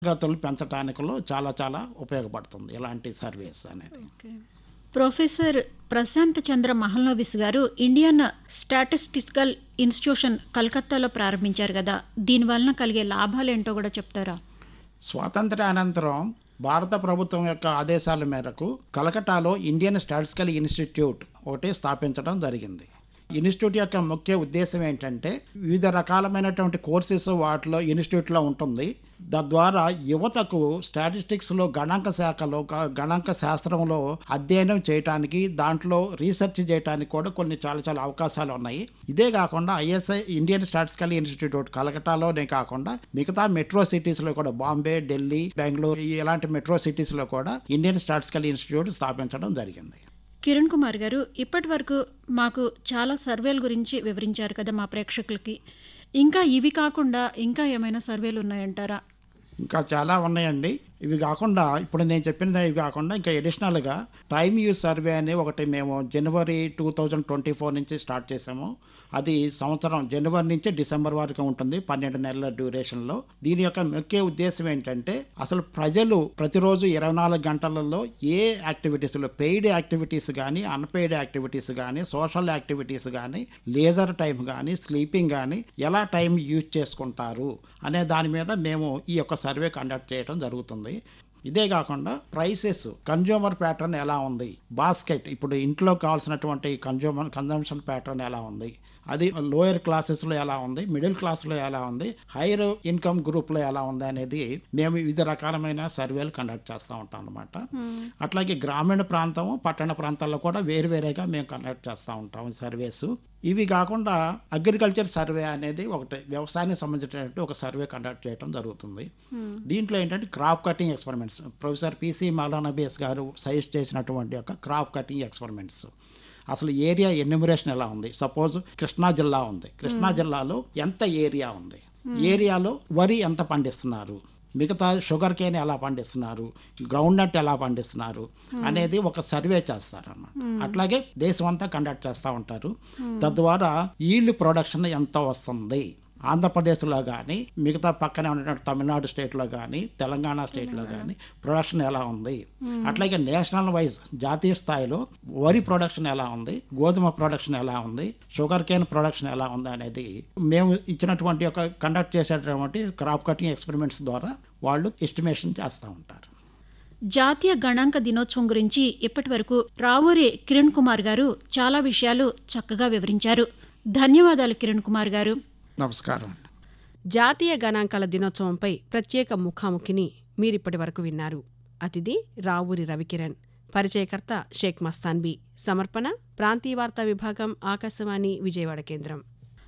గతులు పెంచడానికిలో చాలా చాలా ఉపయోగపడుతుంది ఇలాంటి సర్వీస్ అనేది ప్రొఫెసర్ ప్రశాంత్ చంద్ర మహల్నోబిస్ గారు ఇండియన్ స్టాటిస్టికల్ ఇన్స్టిట్యూషన్ కలకత్తాలో ప్రారంభించారు కదా దీనివలన కలిగే లాభాలు ఏంటో కూడా చెప్తారా స్వాతంత్ర అనంతరం భారత ప్రభుత్వం యొక్క ఆదేశాల మేరకు కలకటాలో ఇండియన్ స్టాటిస్టికల్ ఇన్స్టిట్యూట్ ఒకటి స్థాపించడం జరిగింది ఇన్స్టిట్యూట్ యొక్క ముఖ్య ఉద్దేశం ఏంటంటే వివిధ రకాలమైనటువంటి కోర్సెస్ వాటిలో ఇన్స్టిట్యూట్లో ఉంటుంది తద్వారా యువతకు స్టాటిస్టిక్స్లో గణాంక శాఖలో గ- గణాంక శాస్త్రంలో అధ్యయనం చేయడానికి దాంట్లో రీసెర్చ్ చేయడానికి కూడా కొన్ని చాలా చాలా అవకాశాలు ఉన్నాయి ఇదే కాకుండా ఐఎస్ఐ ఇండియన్ స్టాటిస్టికల్ ఇన్స్టిట్యూట్ కలకటాలోనే కాకుండా మిగతా మెట్రో సిటీస్లో కూడా బాంబే ఢిల్లీ బెంగళూరు ఇలాంటి మెట్రో సిటీస్లో కూడా ఇండియన్ స్టాటిస్టికల్ ఇన్స్టిట్యూట్ స్థాపించడం జరిగింది కిరణ్ కుమార్ గారు ఇప్పటి వరకు మాకు చాలా సర్వేల గురించి వివరించారు కదా మా ప్రేక్షకులకి ఇంకా ఇవి కాకుండా ఇంకా ఏమైనా సర్వేలు ఉన్నాయంటారా ఇంకా చాలా ఉన్నాయండి ఇవి కాకుండా ఇప్పుడు నేను చెప్పినది ఇవి కాకుండా ఇంకా ఎడిషనల్గా టైమ్ యూజ్ సర్వే అని ఒకటి మేము జనవరి టూ థౌజండ్ ట్వంటీ ఫోర్ నుంచి స్టార్ట్ చేసాము అది సంవత్సరం జనవరి నుంచి డిసెంబర్ వరకు ఉంటుంది పన్నెండు నెలల డ్యూరేషన్లో దీని యొక్క ముఖ్య ఉద్దేశం ఏంటంటే అసలు ప్రజలు ప్రతిరోజు ఇరవై నాలుగు గంటలలో ఏ యాక్టివిటీస్లో పెయిడ్ యాక్టివిటీస్ కానీ అన్పెయిడ్ యాక్టివిటీస్ కానీ సోషల్ యాక్టివిటీస్ కానీ లేజర్ టైం కానీ స్లీపింగ్ కానీ ఎలా టైం యూజ్ చేసుకుంటారు అనే దాని మీద మేము ఈ యొక్క సర్వే కండక్ట్ చేయడం జరుగుతుంది ఇదే కాకుండా ప్రైసెస్ కన్జ్యూమర్ ప్యాటర్న్ ఎలా ఉంది బాస్కెట్ ఇప్పుడు ఇంట్లో కావాల్సినటువంటి కన్జ్యూమర్ కన్జంప్షన్ ప్యాటర్న్ ఎలా ఉంది అది లోయర్ క్లాసెస్లో ఎలా ఉంది మిడిల్ క్లాస్లో ఎలా ఉంది హైయర్ ఇన్కమ్ గ్రూప్లో ఎలా ఉంది అనేది మేము వివిధ రకాలమైన సర్వేలు కండక్ట్ చేస్తూ ఉంటాం అనమాట అట్లాగే గ్రామీణ ప్రాంతం పట్టణ ప్రాంతాల్లో కూడా వేరువేరేగా మేము కండక్ట్ చేస్తూ ఉంటాం ఈ సర్వేస్ ఇవి కాకుండా అగ్రికల్చర్ సర్వే అనేది ఒకటి వ్యవసాయానికి సంబంధించినటువంటి ఒక సర్వే కండక్ట్ చేయడం జరుగుతుంది దీంట్లో ఏంటంటే crop cutting experiments professor PC Mahalanobis గారు సజెస్ట్ చేసినటువంటి యొక్క క్రాప్ కటింగ్ ఎక్స్పెరిమెంట్స్ అసలు ఏరియా ఎన్యూమరేషన్ ఎలా ఉంది సపోజ్ కృష్ణా జిల్లా ఉంది కృష్ణా జిల్లాలో ఎంత ఏరియా ఉంది ఏరియాలో వరి ఎంత పండిస్తున్నారు మిగతా షుగర్ కేన్ ఎలా పండిస్తున్నారు గ్రౌండ్ నట్ ఎలా పండిస్తున్నారు అనేది ఒక సర్వే చేస్తారన్నమాట అట్లాగే దేశం అంతా కండక్ట్ చేస్తూ ఉంటారు తద్వారా ఈల్డ్ ప్రొడక్షన్ ఎంత వస్తుంది ఆంధ్రప్రదేశ్లో కానీ మిగతా పక్కనే ఉన్నటువంటి తమిళనాడు స్టేట్లో కానీ తెలంగాణ స్టేట్లో కానీ ప్రొడక్షన్ ఎలా ఉంది అట్లాగే నేషనల్ వైజ్ జాతీయ స్థాయిలో వరి ప్రొడక్షన్ ఎలా ఉంది గోధుమ ప్రొడక్షన్ ఎలా ఉంది షుగర్ కేన్ ప్రొడక్షన్ ఎలా ఉంది అనేది మేము ఇచ్చినటువంటి ఒక కండక్ట్ చేసేటటువంటి క్రాప్ కటింగ్ ఎక్స్పెరిమెంట్స్ ద్వారా వాళ్ళు ఎస్టిమేషన్ చేస్తూ ఉంటారు జాతీయ గణాంక దినోత్సవం గురించి ఇప్పటి వరకు రావూరి కిరణ్ కుమార్ గారు చాలా విషయాలు చక్కగా వివరించారు ధన్యవాదాలు కిరణ్ కుమార్ గారు నమస్కారం అండి జాతీయ గణాంకాల దినోత్సవంపై ప్రత్యేక ముఖాముఖిని మీరిప్పటి వరకు విన్నారు అతిథి రావూరి రవికిరణ్ పరిచయకర్త షేక్ మస్తాన్బీ సమర్పణ ప్రాంతీయ వార్తా విభాగం ఆకాశవాణి విజయవాడ కేంద్రం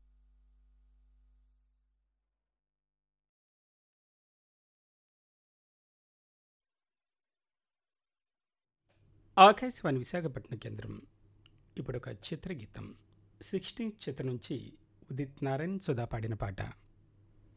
ఆకాశవాణి విశాఖపట్నం కేంద్రం ఇప్పుడు ఒక చిత్రగీతం సిక్స్టీన్త్ చిత్ర నుంచి ఉదిత్ నారాయణ్ సుధా పాడిన పాట